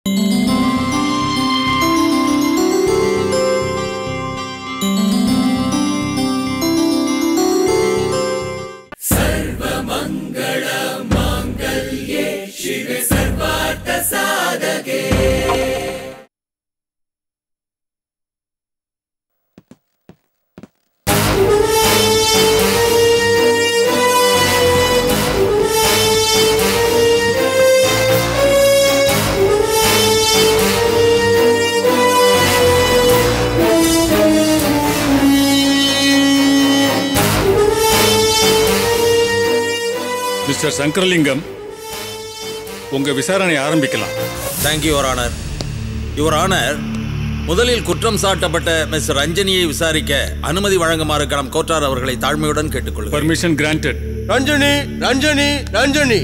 Mister Sankaralingam உங்க விசாரணை ஆரம்பிக்கலாம் thank you your honour your honour முதலில் குற்றம் சாட்டப்பட்ட மிஸ் ரஞ்சனியை விசாரிக்க அனுமதி வழங்குமாறு கணம் கோட்டார் அவர்களை தாழ்மையுடன் கேட்டுக்கொள்கிறேன் பர்மிஷன் கிராண்டட் ரஞ்சனி ரஞ்சனி ரஞ்சனி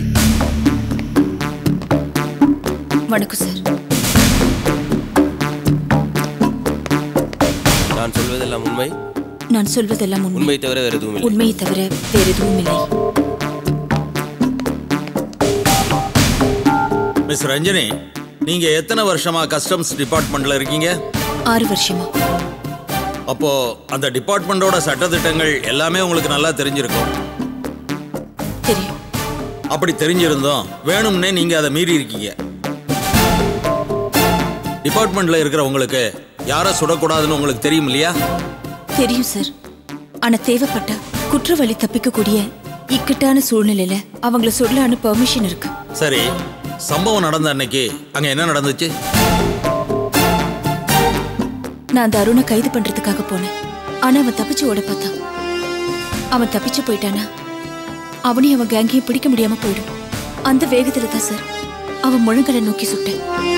வணக்கம் சார் நான் சொல்வதெல்லாம் உண்மை நான் சொல்வதெல்லாம் உண்மை உண்மை தவிர வேறு எதுவும் இல்லை உண்மையை தவிர வேறு எதுவும் இல்லை மிஸ் ரஞ்சனி நீங்க எத்தனை வருஷமா கஸ்டம்ஸ் டிபார்ட்மெண்ட்ல இருக்கீங்க ஆறு வருஷமா அப்போ அந்த டிபார்ட்மெண்டோட சட்டத்திட்டங்கள் எல்லாமே உங்களுக்கு நல்லா தெரிஞ்சிருக்கும் தெரியும் அப்படி தெரிஞ்சிருந்தோம் வேணும்னே நீங்க அதை மீறி இருக்கீங்க டிபார்ட்மெண்ட்ல இருக்கிற உங்களுக்கு யாரை சுடக்கூடாதுன்னு உங்களுக்கு தெரியும் இல்லையா தெரியும் சார் ஆனா தேவைப்பட்டா குற்றவாளி தப்பிக்கக்கூடிய இக்கட்டான சூழ்நிலையில அவங்கள சொல்லலான்னு பெர்மிஷன் இருக்கு சரி சம்பவம் நடந்த அன்னைக்கு அங்க என்ன நடந்துச்சு நான் அந்த அருணை கைது பண்றதுக்காக போனேன் ஆனா அவன் தப்பிச்சு ஓட பார்த்தான் அவன் தப்பிச்சு போயிட்டானா அவனையும் அவன் கேங்கையும் பிடிக்க முடியாம போயிடும் அந்த வேகத்துல தான் சார் அவன் முழங்கலை நோக்கி சுட்டேன்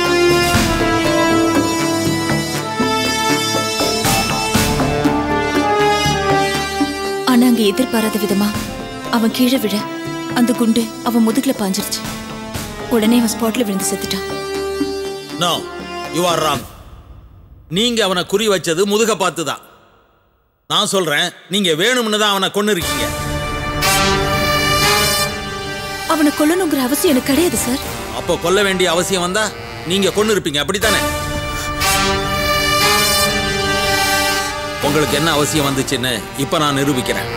ஆனா அங்க எதிர்பாராத விதமா அவன் கீழே விழ அந்த குண்டு அவன் முதுகுல பாஞ்சிருச்சு உடனே அவன் ஸ்பாட்ல விழுந்து செத்துட்டான் நோ யூ ஆர் ராங் நீங்க அவனை குறி வச்சது முதுக பார்த்து தான் நான் சொல்றேன் நீங்க வேணும்னு தான் அவனை கொண்டு இருக்கீங்க அவனை கொல்லணுங்கிற அவசியம் எனக்கு கிடையாது சார் அப்போ கொல்ல வேண்டிய அவசியம் வந்தா நீங்க கொண்டு இருப்பீங்க அப்படித்தானே உங்களுக்கு என்ன அவசியம் வந்துச்சுன்னு இப்ப நான் நிரூபிக்கிறேன்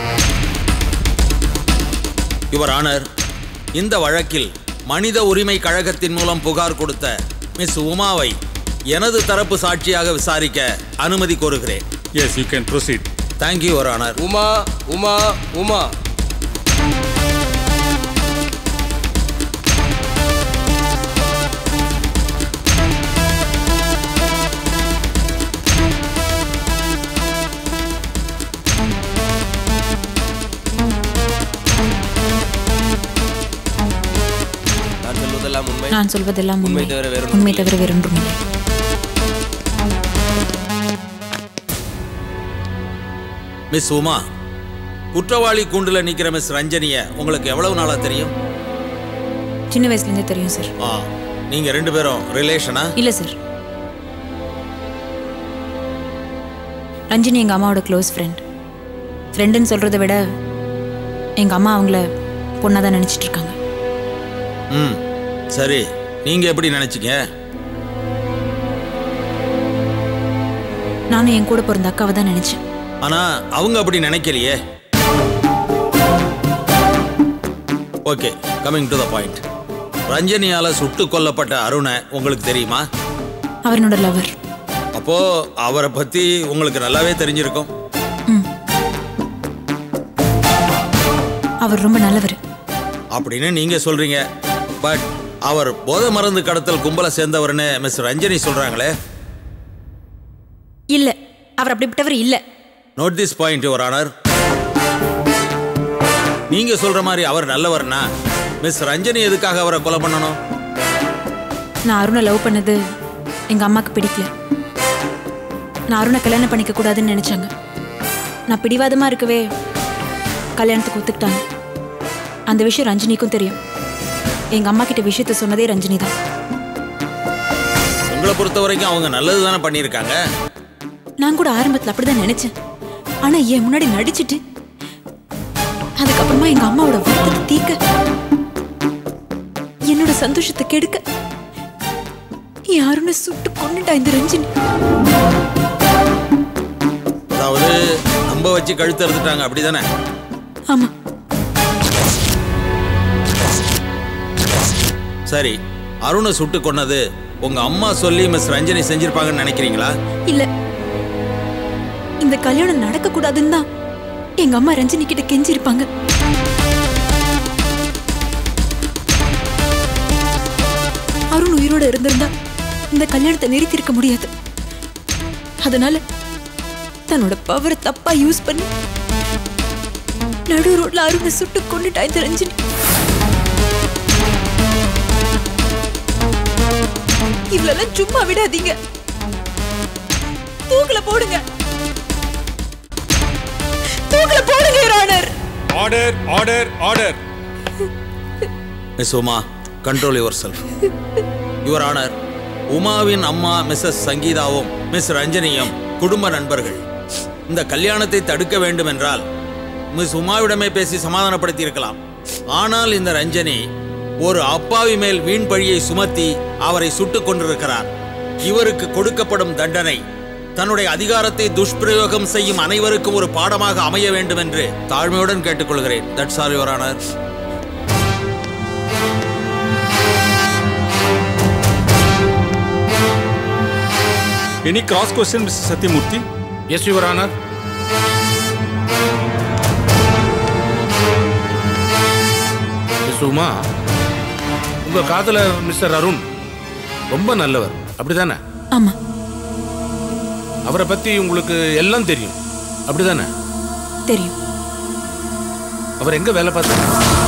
யுவர் ஆனர் இந்த வழக்கில் மனித உரிமை கழகத்தின் மூலம் புகார் கொடுத்த மிஸ் உமாவை எனது தரப்பு சாட்சியாக விசாரிக்க அனுமதி கோருகிறேன் yes you can proceed thank you your honour Uma Uma Uma நான் சொல்வதெல்லாம் உண்மை நான் சொல்வதெல்லாம் உண்மை உண்மை தவிர வேறு ஒன்றும் உண்மை இல்லை. தவிர வேறொன்றும் இல்லை மிஸ் உமா குற்றவாளி கூண்டுல நிக்கிற மிஸ் ரஞ்சனிய உங்களுக்கு எவ்வளவு நாளா தெரியும் சின்ன வயசுலேருந்தே தெரியும் சார் ஆ நீங்க ரெண்டு பேரும் ரிலேஷனா இல்லை சார் ரஞ்சினி எங்கள் அம்மாவோட க்ளோஸ் ஃப்ரெண்ட் ஃப்ரெண்டுன்னு சொல்கிறத விட எங்கள் அம்மா அவங்கள பொண்ணாக தான் நினச்சிட்டு இருக்காங்க ம் சரி நீங்க எப்படி நினைச்சீங்க நானும் என் கூட பிறந்த அக்காவை தான் நினச்சேன் ஆனா அவங்க அப்படி நினைக்கலையே okay coming to the point ரஞ்சனியால சுட்டு கொல்லப்பட்ட அருணை உங்களுக்கு தெரியுமா அவர் என்னோட லவர் அப்போ அவரை பத்தி உங்களுக்கு நல்லாவே தெரிஞ்சிருக்கும் ம் அவர் ரொம்ப நல்லவர் அப்படின்னு நீங்க சொல்றீங்க பட் அவர் போதை மருந்து கடத்தல் கும்பலை சேர்ந்தவர்னு மிஸ் ரஞ்சனி சொல்றாங்களே இல்லை அவர் அப்படிப்பட்டவர் இல்லை note this point your honour நீங்க சொல்ற மாதிரி அவர் நல்லவர்னா மிஸ் ரஞ்சனி எதுக்காக அவரை கொலை பண்ணணும் நான் அருணை லவ் பண்ணது எங்கள் அம்மாவுக்கு பிடிக்கல நான் அருணை கல்யாணம் பண்ணிக்க கூடாதுன்னு நினச்சாங்க நான் பிடிவாதமாக இருக்கவே கல்யாணத்துக்கு ஒத்துக்கிட்டாங்க அந்த விஷயம் ரஞ்சினிக்கும் தெரியும் எங்கள் அம்மா கிட்ட விஷயத்த சொன்னதே ரஞ்சினி தான் உங்களை பொறுத்த வரைக்கும் அவங்க நல்லது தானே பண்ணியிருக்காங்க நான் கூட ஆரம்பத்தில் அப்படிதான் நினைச்சேன் ஆனால் என் முன்னாடி நடிச்சிட்டு அதுக்கப்புறமா எங்கள் அம்மாவோட வருத்தத்தை தீர்க்க என்னோட சந்தோஷத்தை கெடுக்க யாருன்னு சுட்டு கொண்டுட்டா இந்த ரஞ்சினி அதாவது நம்ப வச்சு கழுத்து அறுத்துட்டாங்க அப்படிதானே ஆமா சரி அருணை சுட்டு கொன்னது உங்க அம்மா சொல்லி மிஸ் ரஞ்சனி செஞ்சிருப்பாங்கன்னு நினைக்கிறீங்களா இல்ல இந்த கல்யாணம் நடக்க கூடாதுன்னு தான் எங்க அம்மா ரஞ்சினி கிட்ட கெஞ்சிருப்பாங்க அருண் உயிரோட இருந்திருந்தா இந்த கல்யாணத்தை நிறுத்தியிருக்க முடியாது அதனால தன்னோட பவரை தப்பா யூஸ் பண்ணி நடு ரோட்ல அருணை சுட்டு கொண்டுட்டா இந்த ரஞ்சினி இவ்வளவு சும்மா விடாதீங்க தூக்குல போடுங்க தூக்குல போடுங்க Your Honor. Order order order miss Uma control yourself your honour உமாவின் அம்மா மிஸ்ஸஸ் சங்கீதாவும் மிஸ் ரஞ்சனியும் குடும்ப நண்பர்கள் இந்த கல்யாணத்தை தடுக்க வேண்டும் என்றால் மிஸ் உமாவிடமே பேசி சமாதானப்படுத்தி இருக்கலாம் ஆனால் இந்த ரஞ்சனி ஒரு அப்பாவி மேல் வீண் பழியை சுமத்தி அவரை சுட்டுக் கொண்டிருக்கிறார் இவருக்கு கொடுக்கப்படும் தண்டனை தன்னுடைய அதிகாரத்தை துஷ்பிரயோகம் செய்யும் அனைவருக்கும் ஒரு பாடமாக அமைய வேண்டும் என்று தாழ்மையுடன் கேட்டுக்கொள்கிறேன் that's all your honour any cross question mister Sathyamurthy yes your honour miss Uma உங்க காதலர் மிஸ்டர் அருண் ரொம்ப நல்லவர் அப்படிதானே ஆமா அவரை பத்தி உங்களுக்கு எல்லாம் தெரியும் அப்படிதானே தெரியும் அவர் எங்க வேலை பார்த்தாரு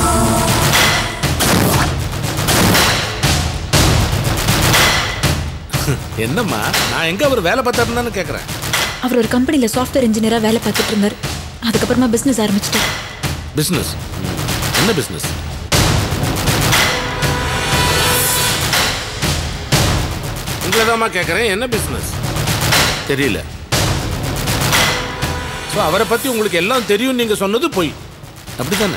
என்னம்மா நான் எங்க அவர் வேலை பார்த்தாருன்னு கேக்குறேன் அவர் ஒரு கம்பெனில சாஃப்ட்வேர் இன்ஜினியரா வேலை பார்த்துட்டு இருந்தார் அதுக்கப்புறமா பிசினஸ் ஆரம்பிச்சிட்டார் பிசினஸ் என்ன பிசினஸ் உங்களை தான்மா கேட்குறேன் என்ன பிசினஸ் தெரியல ஸோ அவரை பத்தி உங்களுக்கு எல்லாம் தெரியும் நீங்க சொன்னது பொய் அப்படிதானே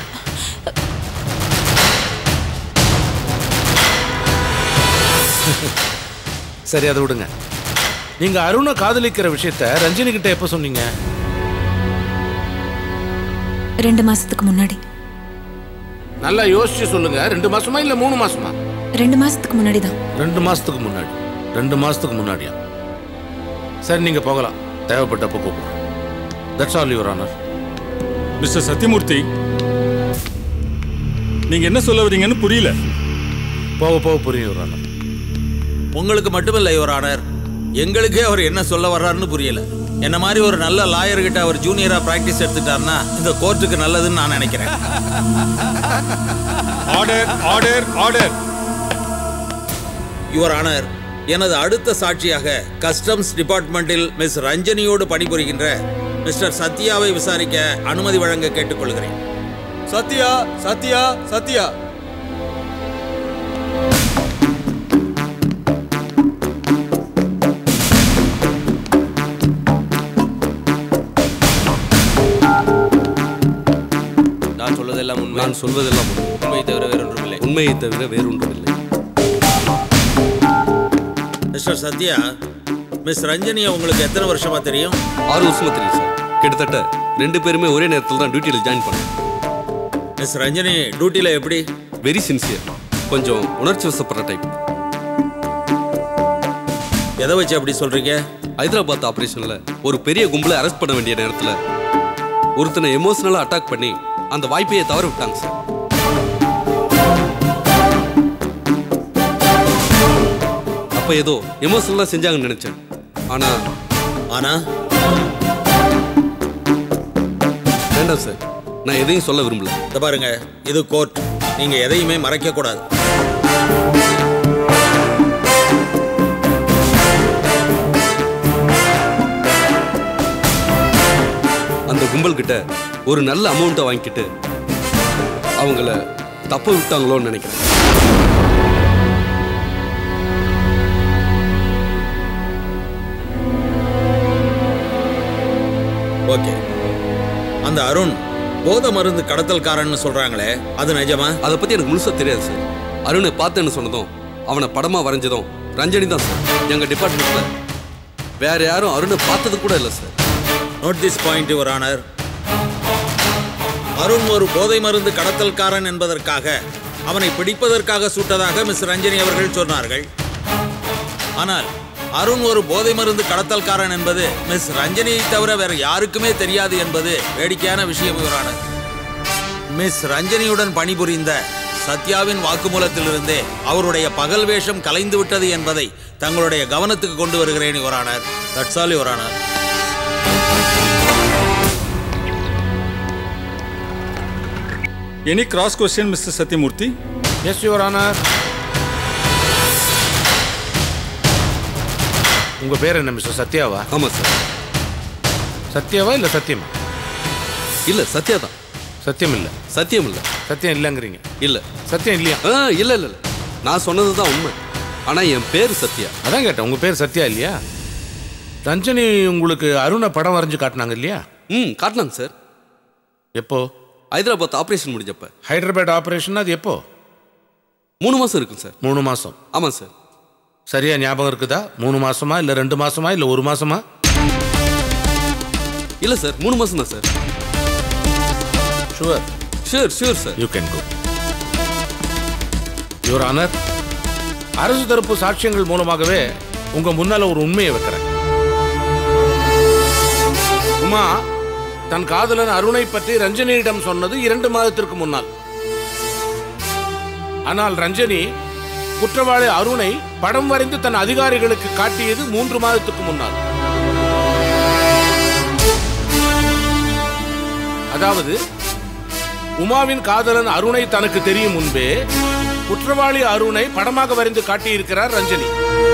சரி அதை விடுங்க நீங்க அருணை காதலிக்கிற விஷயத்த ரஞ்சினி கிட்ட எப்ப சொன்னீங்க ரெண்டு மாசத்துக்கு முன்னாடி நல்லா யோசிச்சு சொல்லுங்க ரெண்டு மாசமா இல்ல மூணு மாசமா ரெண்டு மாசத்துக்கு முன்னாடி தான் ரெண்டு மாசத்துக்கு முன்னாடி ரெண்டு மாசத்துக்கு முன்னாடியா சரி நீங்க போகலாம் தேவைப்பட்டப்ப கூப்பிடுறேன் that's all your honour mister Sathyamurthy நீங்க என்ன சொல்ல வரீங்கன்னு புரியல போக போக புரியும் யுவர் ஆனர் உங்களுக்கு மட்டுமில்ல யுவர் ஆனர் எங்களுக்கே அவர் என்ன சொல்ல வர்றாருன்னு புரியல என்ன மாதிரி ஒரு நல்ல லாயர் கிட்ட அவர் ஜூனியரா பிராக்டிஸ் எடுத்துட்டாருன்னா இந்த கோர்ட்டுக்கு நல்லதுன்னு நான் நினைக்கிறேன் order order order your honour எனது அடுத்த சாட்சியாக கஸ்டம்ஸ் டிபார்ட்மெண்டில் மிஸ் ரஞ்சனியோடு பணிபுரிகின்ற மிஸ்டர் சத்யாவை விசாரிக்க அனுமதி வழங்க கேட்டுக்கொள்கிறேன் சத்யா சத்யா சத்யா நான் சொல்வதெல்லாம் உண்மை நான் சொல்வதெல்லாம் உண்மை. உண்மை தவிர வேறொன்றுமில்லை உண்மையை தவிர வேறொன்றுமில்லை மிஸ்டர் சத்யா மிஸ் ரஞ்சனியை உங்களுக்கு எத்தனை வருஷமா தெரியும் ஆறு வருஷமா தெரியும் சார் கிட்டத்தட்ட ரெண்டு பேருமே ஒரே நேரத்தில் தான் டியூட்டியில் ஜாயின் பண்ணோம் மிஸ் ரஞ்சனி டியூட்டியில் எப்படி வெரி சின்சியர் கொஞ்சம் உணர்ச்சி வசப்படுற டைப் எதை வச்சு அப்படி சொல்றீங்க ஹைதராபாத் ஆபரேஷன்ல ஒரு பெரிய கும்பலை அரெஸ்ட் பண்ண வேண்டிய நேரத்தில் ஒருத்தனை எமோஷனலா அட்டாக் பண்ணி அந்த வாய்ப்பையே தவற விட்டாங்க சார் அப்ப ஏதோ எமோஷனலா செஞ்சாங்கன்னு நினைச்சேன் ஆனா ஆனா வேண்டாம் சார் நான் எதையும் சொல்ல விரும்பல இத பாருங்க இது கோர்ட் நீங்க எதையுமே மறைக்க கூடாது அந்த கும்பல் கிட்ட ஒரு நல்ல அமௌண்ட்டை வாங்கிக்கிட்டு அவங்கள தப்ப விட்டாங்களோன்னு நினைக்கிறேன் ஓகே அந்த அருண் போதை மருந்து கடத்தல்காரன்னு சொல்றாங்களே அது நிஜமா அதை பத்தி எனக்கு முழுசா தெரியாது சார் அருணை பார்த்தேன்னு சொன்னதும் அவனை படமா வரைஞ்சதும் ரஞ்சனி தான் சார் எங்க டிபார்ட்மெண்ட்ல வேற யாரும் அருணை பார்த்தது கூட இல்லை sir note this point your honour Arun ஒரு போதை மருந்து கடத்தல்காரன் என்பதற்காக அவனை பிடிப்பதற்காக சுட்டதாக மிஸ் ரஞ்சனி அவர்கள் சொன்னார்கள் ஆனால் அருண் ஒரு போதை மருந்து கடத்தல்காரன் என்பது மிஸ் ரஞ்சனியை தவிர வேற யாருக்குமே தெரியாது என்பது வேடிக்கையான விஷயம் யுவர் ஆனர் மிஸ் ரஞ்சனியுடன் பணிபுரிந்த சத்யாவின் வாக்குமூலத்திலிருந்தே அவருடைய பகல் வேஷம் கலைந்து விட்டது என்பதை தங்களுடைய கவனத்துக்கு கொண்டு வருகிறேன் your honour that's all your honour any cross question mister Sathyamurthy yes your honour உங்க பேர் என்ன மிஸ்டர் சத்யாவா ஆமா சார் சத்யாவா இல்ல சத்தியமா இல்ல சத்யா தான் சத்தியம் இல்ல சத்தியம் இல்ல சத்தியம் இல்லைங்கிறீங்க இல்ல சத்தியம் இல்லையா ஆ இல்ல இல்ல இல்ல நான் சொன்னது தான் உண்மை ஆனா என் பேர் சத்யா அதான் கேட்டேன் உங்க பேர் சத்யா இல்லையா ரஞ்சனி உங்களுக்கு அருணை படம் வரைஞ்சு காட்டினாங்க இல்லையா ம் காட்டலாங்க சார் எப்போ ஹைதராபாத் ஆபரேஷன் முடிஞ்சப்ப ஹைதராபாத் ஆபரேஷன் அது எப்போ மூணு மாசம் இருக்கும் சார் மூணு மாசம் ஆமா சார் சரியா ஞாபகம் இருக்குதா மூணு மாசமா இல்ல ரெண்டு மாசமா இல்ல ஒரு மாசமா இல்ல சார் மூணு மாசம் தான் sir sure sure sure sir you can go your honour அரசு தரப்பு சாட்சியங்கள் மூலமாகவே உங்க முன்னால ஒரு உண்மையை வைக்கிறேன் உமா தன் காதலன் அருணை பற்றி ரஞ்சனியிடம் சொன்னது இரண்டு மாதத்திற்கு முன்னால் ஆனால் ரஞ்சனி குற்றவாளி அருணை படம் வரைந்து தன் அதிகாரிகளுக்கு காட்டியது மூன்று மாதத்துக்கு முன்னால் அதாவது உமாவின் காதலன் அருணை தனக்கு தெரியும் முன்பே குற்றவாளி அருணை படமாக வரைந்து காட்டியிருக்கிறார் ரஞ்சனி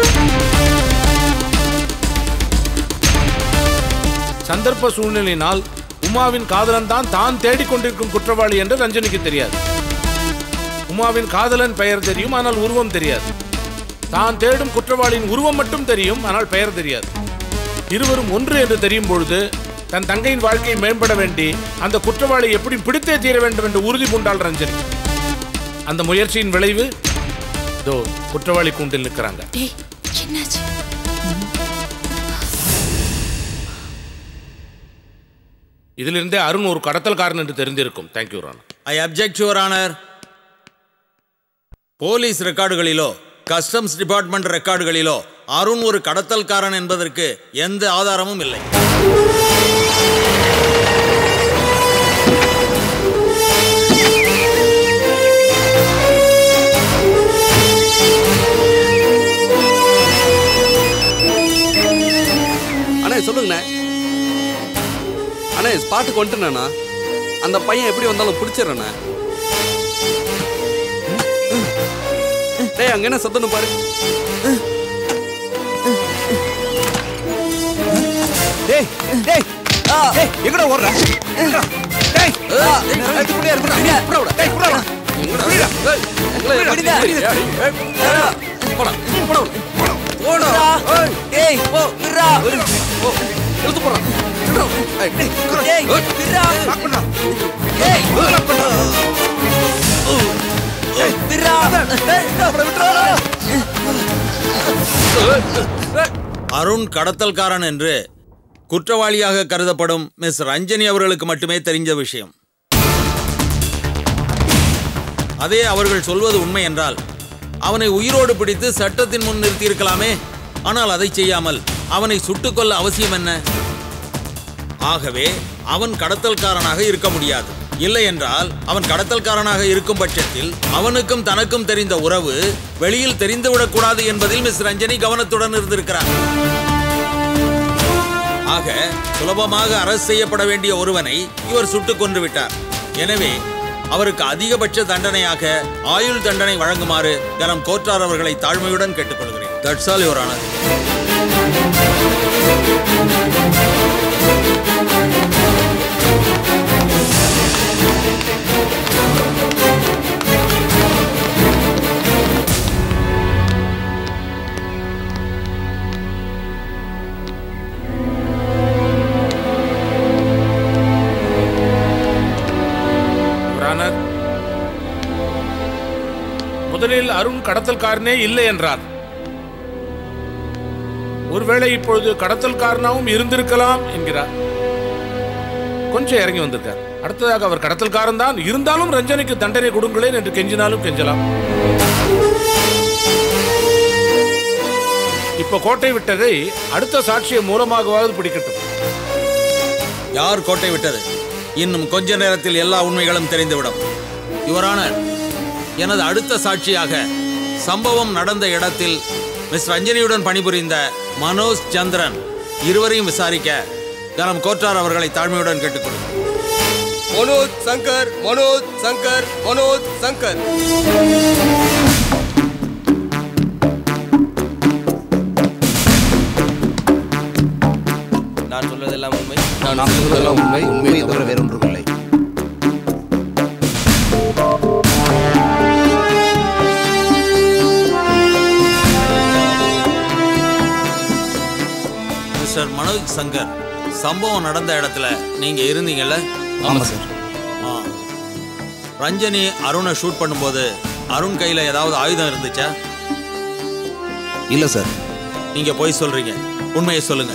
சந்தர்ப்ப சூழ்நிலையினால் உமாவின் காதலன் தான் தான் தேடிக்கொண்டிருக்கும் குற்றவாளி என்று ரஞ்சனிக்கு தெரியாது உமாவின் காதலன் பெயர் தெரியும் ஆனால் உருவம் தெரியாது தான் தேடும் குற்றவாளியின் உருவம் மட்டும் தெரியும் ஆனால் பெயர் தெரியாது இருவரும் ஒன்று என்று தெரியும் பொழுது தன் தங்கையின் வாழ்க்கை மேம்பட வேண்டி அந்த குற்றவாளி எப்படி பிடித்தே தீர வேண்டும் என்று உறுதி பூண்டாள் ரஞ்சனி அந்த முயற்சியின் விளைவு இதோ குற்றவாளி கூண்டில் நிற்கிறாங்க டேய் என்னாச்சு இதிலிருந்தே அருண் ஒரு கடத்தல்காரன் என்று தெரிந்திருக்கும் thank you Rana I object your honour police ரெக்கார்டுகளிலோ கஸ்டம்ஸ் டிபார்ட்மெண்ட் ரெக்கார்டுகளிலோ அருண் ஒரு கடத்தல்காரன் என்பதற்கு எந்த ஆதாரமும் இல்லை அண்ணா சொல்லுங்கண்ணே அண்ணா ஸ்பாட்டுக்கு வந்துட்டேண்ணா அந்த பையன் எப்படி வந்தாலும் பிடிச்சிடுறேண்ணே டேய் அங்க என்ன சத்தம் பாரு டேய் டேய் டேய் எங்கடா ஓடுற எங்கடா? டேய் எடுத்து புடியா இருக்கு டேய் புடா எங்கடா? ஏய், எங்களை விடுடா. ஏய், போடா, போடா, போடா, போடா. ஏய், டேய் ஓ விட்றா ஓ, இழுத்து போடா. இழுடா. ஏய், டேய் ஏய், விட்றா லாக் பண்ணா டேய் லாக் பண்ணா டேய் விட்றா டேய் அப்புறம் விட்றா அருண் கடத்தல்காரன் என்று குற்றவாளியாக கருதப்படும் மிஸ் ரஞ்சனி அவர்களுக்கு மட்டுமே தெரிஞ்ச விஷயம் அதே அவர்கள் சொல்வது உண்மை என்றால் அவனை உயிரோடு பிடித்து சட்டத்தின் முன் நிறுத்தியிருக்கலாமே ஆனால் அதை செய்யாமல் அவனை சுட்டுக் கொல்ல அவசியம் என்ன ஆகவே அவன் கடத்தல்காரனாக இருக்க முடியாது இல்லை என்றால் அவன் கடத்தல்காரனாக இருக்கும் பட்சத்தில் அவனுக்கும் தனக்கும் தெரிந்த உறவு வெளியில் தெரிந்துவிடக்கூடாது என்பதில் மிஸ் ரஞ்சனி கவனத்துடன் இருந்திருக்கிறார் ஆக சுலபமாக அரசு செய்யப்பட வேண்டிய ஒருவனை இவர் சுட்டுக் கொன்று விட்டார் எனவே அவருக்கு அதிகபட்ச தண்டனையாக ஆயுள் தண்டனை வழங்குமாறு கரம் கோற்றார் அவர்களை தாழ்மையுடன் கேட்டுக்கொள்கிறேன் தட்ஸ் ஆல் யுவர் ஆனர் ராணர் முதலில் அருண் கடத்தல்காரனே இல்லை என்றார் ஒருவேளை இப்பொழுது கடத்தல்காரனாவும் இருந்திருக்கலாம் என்கிறார் கொஞ்சம் இறங்கி வந்திருக்கார் அடுத்ததாக அவர் கடத்தல்காரன் தான் இருந்தாலும் ரஞ்சனிக்கு தண்டனை கொடுங்களேன் என்று கெஞ்சினாலும் கெஞ்சலாம் இப்ப கோட்டை விட்டதை அடுத்த சாட்சியை மூலமாகவாவது பிடிக்கட்டும் யார் கோட்டை விட்டது இன்னும் கொஞ்ச நேரத்தில் எல்லா உண்மைகளும் தெரிந்துவிடும் யுவரான எனது அடுத்த சாட்சியாக சம்பவம் நடந்த இடத்தில் மிஸ் ரஞ்சனியுடன் பணிபுரிந்த மனோஜ் சந்திரன் இருவரையும் விசாரிக்க கனம் கோட்டார் அவர்களை தாழ்மையுடன் கேட்டுக்கொள்கிறேன் மனோஜ் சங்கர் மனோஜ் சங்கர் மனோஜ் சங்கர் நான் சொல்வதெல்லாம் உண்மை நான் சொல்வதெல்லாம் உண்மை உண்மையை தவிர வேறொன்றும் இல்லை மிஸ்டர் மனோஜ் சங்கர் சம்பவம் நடந்த இடத்துல நீங்க இருந்தீங்கல்ல ஆமா சார் ஆ. ரஞ்சனி அருணை ஷூட் பண்ணும்போது அருண் கையில ஏதாவது ஆயுதம் இருந்துச்சா இல்ல சார் நீங்க போய் சொல்றீங்க உண்மையை சொல்லுங்க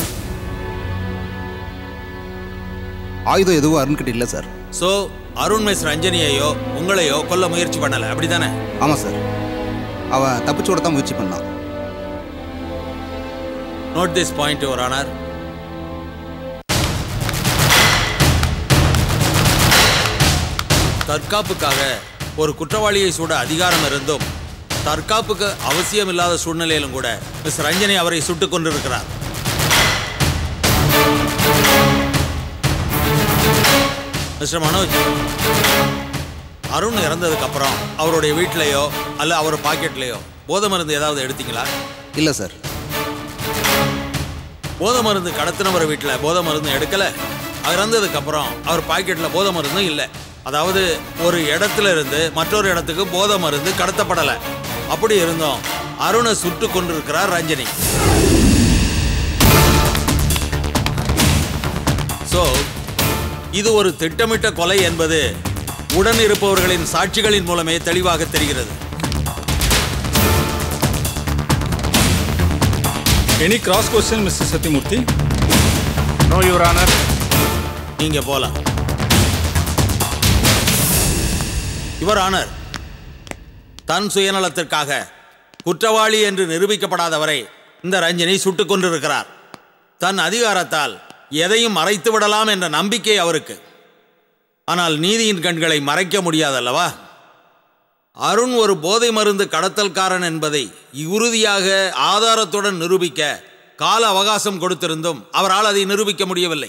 ஆயுதம் எதுவும் அருண்கிட்ட இல்ல சார் சோ அருண் மிஸ் ரஞ்சனியையோ உங்களையோ கொல்ல முயற்சி பண்ணல அப்படிதானே ஆமா சார் அவ தப்பிச்சோட தான் முயற்சி பண்ணான் note this point your honour தற்காப்புக்காக ஒரு குற்றவாளியை சூட அதிகாரம் இருந்தும் தற்காப்புக்கு அவசியம் இல்லாத சூழ்நிலையிலும் கூட மிஸ் ரஞ்சனி அவரை சுட்டுக் கொண்டிருக்கிறார் மிஸ்டர் மனோஜ் அருண் இறந்ததுக்கு அப்புறம் அவருடைய வீட்டிலேயோ அல்ல அவர் பாக்கெட்லேயோ போதை மருந்து ஏதாவது எடுத்தீங்களா இல்ல சார் போதை மருந்து கடத்தினவர் வீட்டில் போதை மருந்து எடுக்கல அவர் இறந்ததுக்கு அப்புறம் அவர் பாக்கெட்டில் போதை மருந்தும் இல்லை அதாவது ஒரு இடத்துல இருந்து மற்றொரு இடத்துக்கு போதை மருந்து கடத்தப்படலை அப்படி இருந்தோம் அருணை சுட்டு கொண்டிருக்கிறார் ரஞ்சனி ஸோ இது ஒரு திட்டமிட்ட கொலை என்பது உடன் இருப்பவர்களின் சாட்சிகளின் மூலமே தெளிவாக தெரிகிறது any cross question mister Sathyamurthy no your honour நீங்க போலாம் யுவர் ஆனர் தன் சுயநலத்திற்காக குற்றவாளி என்று நிரூபிக்கப்படாதவரை இந்த ரஞ்சனி சுட்டுக் கொண்டிருக்கிறார் தன் அதிகாரத்தால் எதையும் மறைத்து விடலாம் என்ற நம்பிக்கை அவருக்கு ஆனால் நீதியின் கண்களை மறைக்க முடியாதல்லவா அருண் ஒரு போதை மருந்து கடத்தல்காரன் என்பதை உறுதியாக ஆதாரத்துடன் நிரூபிக்க கால அவகாசம் கொடுத்திருந்தும் அவரால் அதை நிரூபிக்க முடியவில்லை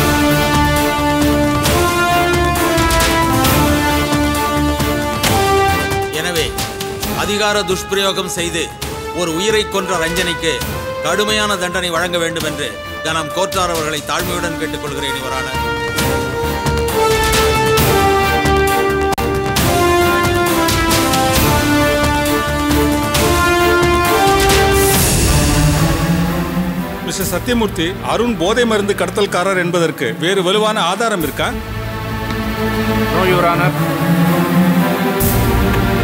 எனவே அதிகார துஷ்பிரயோகம் செய்து ஒரு உயிரை கொன்ற ரஞ்சனிக்கு கடுமையான தண்டனை வழங்க வேண்டும் என்று கனம் கோட்டார் அவர்களை தாழ்மையுடன் கேட்டுக்கொள்கிறேன் இவரான மிஸ்டர் சத்யமூர்த்தி அருண் போதை மருந்து கடத்தல்காரர் என்பதற்கு வேறு வலுவான ஆதாரம் இருக்கா நோ யுவர் ஆனர்